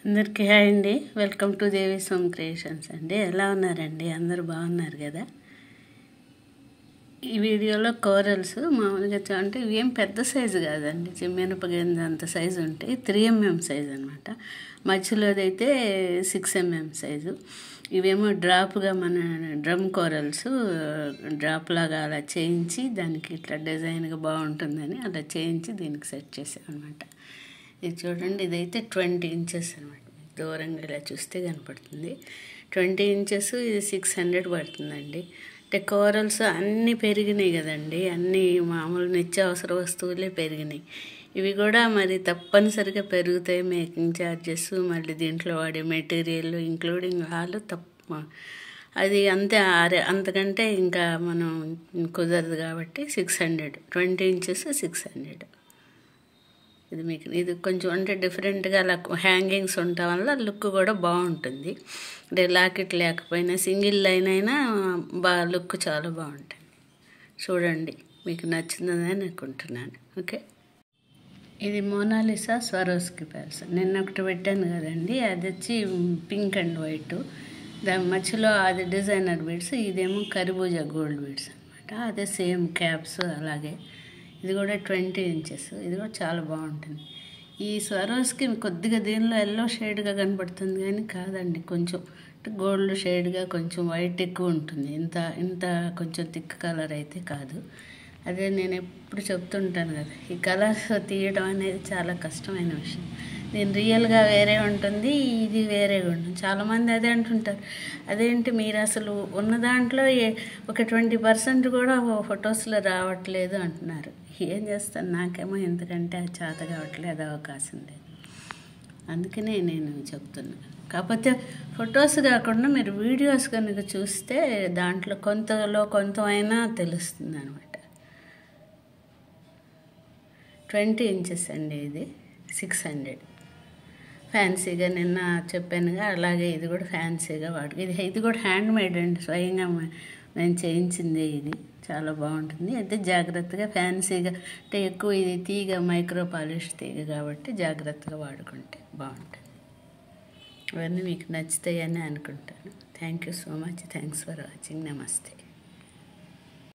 అందరికీ హాయ్ అండి welcome to Devi Som creations అండి ఎలా ఉన్నారండి అందరూ బాగున్నారు కదా ఈ వీడియోలో కోరల్స్ మామూలుగా చ- అంటే ఇవేం పెద్ద సైజు కాదండి మినపగింజ అంత సైజు ఉంటాయి త్రీ ఎంఎం సైజు అనమాట మధ్యలోదైతే సిక్స్ ఎంఎం సైజు ఇవేమో డ్రాప్గా మన డ్రమ్ కోరల్స్ డ్రాప్ లాగా అలా చేయించి దానికి ఇట్లా డిజైన్గా బాగుంటుందని అలా చేయించి దీనికి సెట్ చేసాం అనమాట ఇది చూడండి ఇదైతే ట్వంటీ ఇంచెస్ అనమాట దూరంగా ఇలా చూస్తే కనపడుతుంది ట్వంటీ ఇంచెస్ ఇది సిక్స్ హండ్రెడ్ పడుతుందండి అంటే కోరల్స్ అన్నీ పెరిగినాయి కదండి అన్నీ మామూలు నిత్యావసర వస్తువులే పెరిగినాయి ఇవి కూడా మరి తప్పనిసరిగా పెరుగుతాయి మేకింగ్ ఛార్జెస్ మళ్ళీ దీంట్లో వాడే మెటీరియల్ ఇంక్లూడింగ్ ఆలు తప్ప అది అంతే ఆరే అంతకంటే ఇంకా మనం కుదరదు కాబట్టి six hundred twenty inches six hundred ఇది మీకు ఇది కొంచెం అంటే డిఫరెంట్గా అలా హ్యాంగింగ్స్ ఉండటం వల్ల లుక్ కూడా బాగుంటుంది అంటే లాకెట్ లేకపోయినా సింగిల్ లైన్ అయినా బాగా లుక్ చాలా బాగుంటుంది చూడండి మీకు నచ్చిందని అనుకుంటున్నాను ఓకే ఇది మోనాలిసా స్వరోస్కి ప్యాల్స్ నిన్న ఒకటి పెట్టాను కదండి అది వచ్చి పింక్ అండ్ వైట్ దాని మధ్యలో అది డిజైనర్ బీడ్స్ ఇదేమో కరిబూజా గోల్డ్ బీడ్స్ అనమాట అదే సేమ్ క్యాప్స్ అలాగే ఇది కూడా ట్వంటీ ఇంచెస్ ఇది కూడా చాలా బాగుంటుంది ఈ స్వరోస్కి కొద్దిగా దీనిలో ఎల్లో షేడ్గా కనపడుతుంది కానీ కాదండి కొంచెం గోల్డ్ షేడ్గా కొంచెం వైట్ ఎక్కువ ఉంటుంది ఇంత ఇంత కొంచెం థిక్ కలర్ అయితే కాదు అదే నేను ఎప్పుడు చెప్తుంటాను కదా ఈ కలర్స్ తీయడం అనేది చాలా కష్టమైన విషయం నేను రియల్గా వేరే ఉంటుంది ఇది వేరేగా ఉంటుంది చాలామంది అదే అంటుంటారు అదేంటి మీరు అసలు ఉన్న దాంట్లో ఏ- ఒక ట్వంటీ పర్సెంట్ కూడా ఫొటోస్లో రావట్లేదు అంటున్నారు ఏం చేస్తాను నాకేమో ఎందుకంటే అది చేత కావట్లేదు అవకాశం లేదు అందుకనే నేను చెప్తున్నాను కాకపోతే ఫొటోస్ కాకుండా మీరు వీడియోస్ కనుక చూస్తే దాంట్లో కొంతలో కొంత అయినా తెలుస్తుంది అనమాట ట్వంటీ ఇంచెస్ అండి ఇది సిక్స్ హండ్రెడ్ ఫ్యాన్సీగా నిన్న చెప్పానుగా అలాగే ఇది కూడా ఫ్యాన్సీగా వాడు ఇది ఇది కూడా హ్యాండ్ మేడ్ అండి స్వయంగా మ- నేను చేయించింది ఇది చాలా బాగుంటుంది అయితే జాగ్రత్తగా ఫ్యాన్సీగా అంటే ఎక్కువ ఇది తీగ మైక్రో పాలిష్ తీగ కాబట్టి జాగ్రత్తగా వాడుకుంటే బాగుంటుంది ఇవన్నీ మీకు నచ్చుతాయని అనుకుంటాను thank you so much thanks for watching నమస్తే